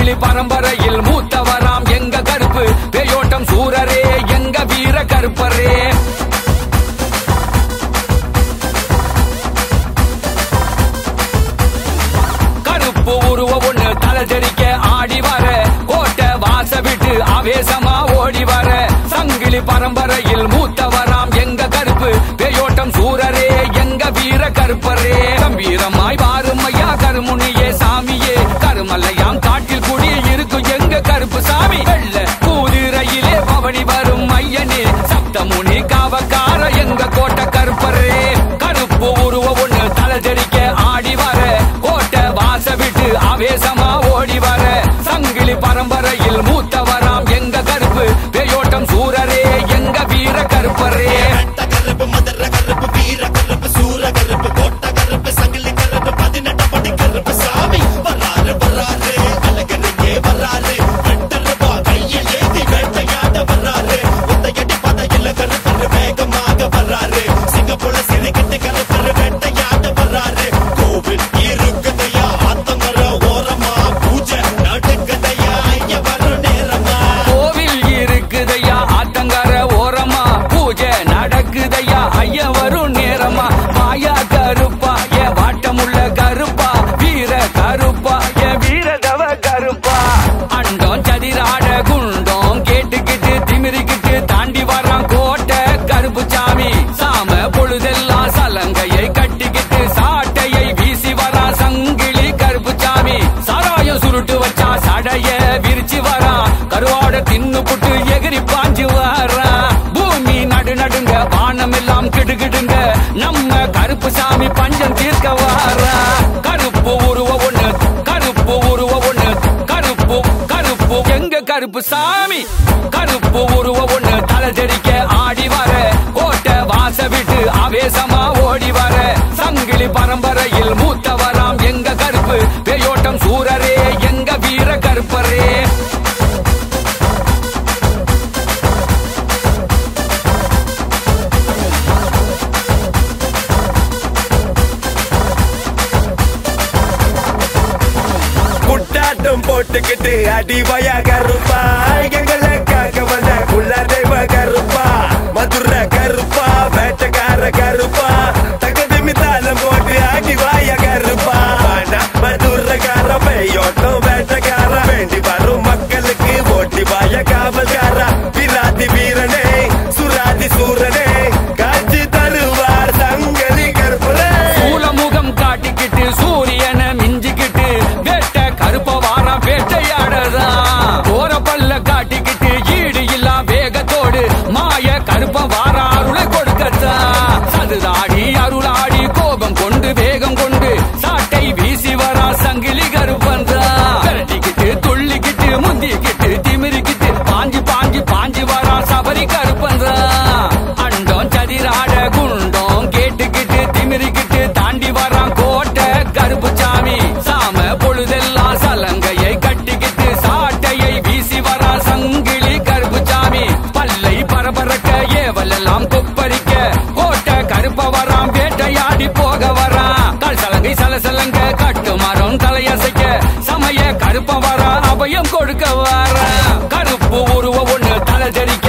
சங்கிலி பரம்பரையில் மூத்தவராம் எங்க கருப்பு பேயோட்டம் சூரரே எங்க வீர கருப்பரே கருப்பு உருவ ஒண்ணு தலஜரிக்க ஆடி வர கோட்டை வாச விட்டு ஆவேசமா ஓடி வர சங்கிலி பரம்பரையில் மூத்தவராம் எங்க கருப்பு பேயோட்டம் சூரரே எங்க வீர கருப்பரே கம்பீரமாய் வாரும் ஐயா கருமுனியே சாமியே கருமல்லையாம் காட்டில் குடி இருக்கும் எங்க கருப்பு சாமி வெள்ள குதிரையிலே பவனி வரும் ஐயனே சப்தமுனி காவக்கார எங்க கோட்டை கருப்பரே கருப்பு உருவ ஒண்ணு தலஜரிக்க ஆடி வர கோட்டை வாச விட்டு ஆவேசமா ஓடி வர சங்கிலி பரம்பரையில் மூத்தவராம் எங்க கருப்பு பேயோட்டம் சூரரே எங்க வீர கருப்பரே கட்ட கருப்பு மதுர கருப்பு வீர கருப்பு சூர கருப்பு கோட்ட கருப்பு சங்கிலி கருப்பு பதினெட்டு படி கருப்பு சாமி வராரு வராரு அழகனுக்கே வராரு ரெண்டு ரூபா கையில் ஏந்தி வேட்டையாட வராரு ஒத்தையடி பதையில கருப்பரு வேகமாக வராரு சிங்கப்புல சிறுகிட்டு கருப்பரு வேட்டையாட வராரு கோவில் இருக்குதையா ஆத்தங்கர ஓரமா பூஜை நடுக்கதையா ஐய வரும் நேரமா கோவில் இருக்குதையா ஆத்தங்கர ஓரமா பூஜை நடக்குதையா ஐயா வரும் நேரமா மாயா கருப்பா ஏ வாட்டமுள்ள கருப்பா வீர கருப்பா ஏ வீரதவ கருப்பா அண்டம் சதிராட குண்டம் கேட்டுக்கிட்டு திமிரிக்கிட்டு தாண்டி வரான் கோட்டை கருப்பு சாமி சாம பொழுதெல்லாம் சலங்கையை கட்டிக்கிட்டு சாட்டையை வீசி வரான் சங்கிலி கருப்பு சாமி சாராயம் சுருட்டு வச்சா சடைய விரிச்சு வரான் கருவாட தின்னு புட்டு எகிரி பாஞ்சு வரான் பூமி நடு நடுங்க வானம் எல்லாம் கிடுகிடுங்க நம்ம கருப்பு சாமி பஞ்சம் தீர்க்க வாரான் கருப்பு உருவ ஒண்ணு கருப்பு உருவ ஒண்ணு கருப்பு கருப்பு எங்க கருப்பு சாமி கருப்பு உருவ ஒண்ணு தலஜரிக்க ஆடி வர கோட்டை வாச விட்டு ஆவேசமா ஓடி வர சங்கிலி பரம்பரையில் மூத்தவராம் எங்க கருப்பு பேயோட்டம் சூரரே எங்க வீர கருப்பரே குட்டாட்டம் போட்டுக்கிட்டு அடிவய கருப்பா எங்களை காக்க வந்த குள்ள தெய்வ கருப்பா மதுர கருப்பா வேட்டக்கார கருப்பா தகுதி மித்தாலம் போட்டு அடிவாய கருப்பா ஆனா மதுரக்கார பெய்யோட்டம் வேட்டக்கார வேண்டி வரும் மக்களுக்கு ஓட்டி வாய காவல்கார விராதி வீரனே சுராதி சூரனே காட்சி தருவார் சங்கலி கருப்புலே சூலமுகம் காட்டிக்கிட்டு சூரியனை மிஞ்சிக்கிட்டு வேட்டை கருப்ப வாரம் வேட்டையாடதா போற பல்ல காட்டிக்கிட்டு ஈடு இல்லா வேகத்தோடு மாய கருப்ப வார அருளை கொடுக்கத்தா சதுதாடி அருளாடி கோபம் கொண்டு வேகம் கொண்டு சாட்டை வீசி வரா சங்கிலி கருப்பந்தா விரட்டிக்கிட்டு துள்ளிக்கிட்டு முந்திக்கிட்டு திமிரிக்கிட்டு பாஞ்சு பாஞ்சு பாஞ்சு வரா சபரி கருப்பந்தா அண்டம் சதிராட குண்டம் கேட்டுக்கிட்டு திமிரிக்கிட்டு தாண்டி வரான் கோட்டை கருப்பு சாமி சாம பொழுதெல்லாம் சலங்கையை கட்டிக்கிட்டு சாட்டையை வீசி வரா சங்கிலி கருப்பு சாமி பல்லை பரபரக்க ஏவலெல்லாம் கொப்பரிக்க கோட்டை கருப்ப வரான் வேட்டையாடி போக வரான் கல் சலங்கை சலசலங்க கட்டு மரம் தலையசைக்க சமய கருப்ப வரா அபயம் கொடுக்க வர கருப்பு உருவ ஒண்ணு தலை ஜரிக்க